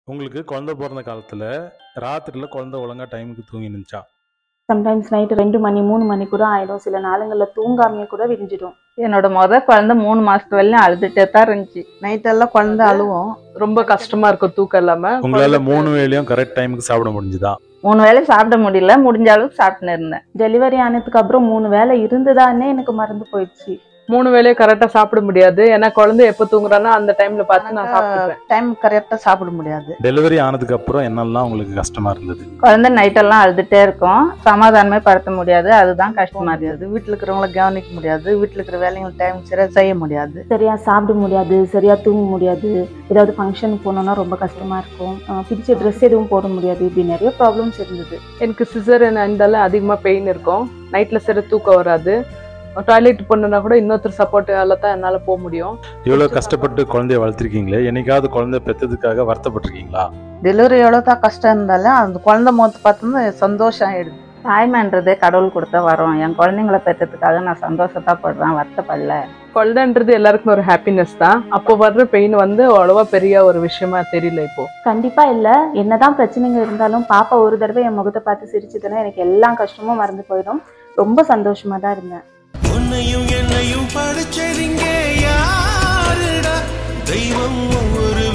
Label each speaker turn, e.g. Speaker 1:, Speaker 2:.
Speaker 1: உங்களுக்கு குழந்தை பிறந்த காலத்தில் ராத்திரியில் குழந்தை ஒழுங்கா டைமுக்கு தூங்கி நின்றுச்சா
Speaker 2: சம்டைம்ஸ் நைட்டு ரெண்டு மணி மூணு மணி கூட ஆயிடும் சில நாளுங்களில் தூங்காமையே கூட விடிஞ்சிடும்
Speaker 3: என்னோட முத குழந்தை மூணு மாசத்து வரையும் அழுதுட்டே தான் இருந்துச்சு
Speaker 4: நைட்டெல்லாம் குழந்தை அழுவும்
Speaker 5: ரொம்ப கஷ்டமா இருக்கும் தூக்கம் இல்லாம
Speaker 1: உங்களால் மூணு வேளையும் கரெக்ட் டைமுக்கு சாப்பிட முடிஞ்சுதா
Speaker 3: மூணு வேளை சாப்பிட முடியல முடிஞ்ச அளவுக்கு சாப்பிட்டுன்னு இருந்தேன்
Speaker 2: டெலிவரி ஆனதுக்கு அப்புறம் மூணு வேளை இருந்துதானே எனக்கு மறந்து போயிடுச்சு
Speaker 5: மூணு வேளையும் கரெக்டா சாப்பிட முடியாது ஏன்னா குழந்தை எப்ப தூங்குறானோ அந்த டைம்ல பார்த்து நான் சாப்பிட்டுப்பேன்
Speaker 4: டைம் கரெக்டாக சாப்பிட முடியாது
Speaker 1: டெலிவரி ஆனதுக்கு அப்புறம் என்னெல்லாம் உங்களுக்கு கஷ்டமா இருந்தது
Speaker 3: குழந்தை நைட்டெல்லாம் அழுதுட்டே இருக்கும் சமாதானமே படுத்த முடியாது அதுதான் கஷ்டமா இருந்தது
Speaker 4: முடியாது வீட்டில் இருக்கிறவங்கள கவனிக்க முடியாது வீட்டில் இருக்கிற வேலைகள் டைம் சரியாக செய்ய முடியாது
Speaker 2: சரியா சாப்பிட முடியாது சரியா தூங்க முடியாது ஏதாவது ஃபங்க்ஷனுக்கு போனோம்னா ரொம்ப கஷ்டமா இருக்கும் அஹ் பிடிச்ச ட்ரெஸ் எதுவும் போட முடியாது இப்படி நிறைய ப்ராப்ளம்ஸ் இருந்தது
Speaker 5: எனக்கு சிசர் இருந்தாலும் அதிகமா பெயின் இருக்கும் நைட்ல சரி தூக்கம் வராது டாய்லெட் போனா கூட இன்னொருத்தர் சப்போர்ட்டால தான் என்னால போக முடியும்
Speaker 1: இவ்வளோ கஷ்டப்பட்டு குழந்தைய வளர்த்துருக்கீங்களே என்னைக்காவது குழந்தை பெற்றதுக்காக வருத்தப்பட்டிருக்கீங்களா
Speaker 4: டெலிவரி எவ்வளோ தான் கஷ்டம் இருந்தாலும் அந்த குழந்தை முகத்தை பார்த்தோம்னா சந்தோஷம் ஆயிடுது
Speaker 3: தாய்மைன்றதே கடவுள் கொடுத்த வரோம் என் குழந்தைங்களை பெற்றதுக்காக நான் சந்தோஷத்தா படுறேன் வருத்தப்படல
Speaker 5: குழந்தைன்றது எல்லாருக்குமே ஒரு ஹாப்பினஸ் தான் அப்போ வர்ற பெயின் வந்து அவ்வளவா பெரிய ஒரு விஷயமா தெரியல இப்போ
Speaker 2: கண்டிப்பா இல்ல என்னதான் பிரச்சனைங்க இருந்தாலும் பாப்பா ஒரு தடவை என் முகத்தை பார்த்து சிரிச்சுதுன்னா எனக்கு எல்லா கஷ்டமும் மறந்து போயிடும் ரொம்ப சந்தோஷமா தான் இருந்தேன்
Speaker 6: உன்னையும் என்னையும் படைச்சதிங்க யாருடா தெய்வம் ஒவ்வொரு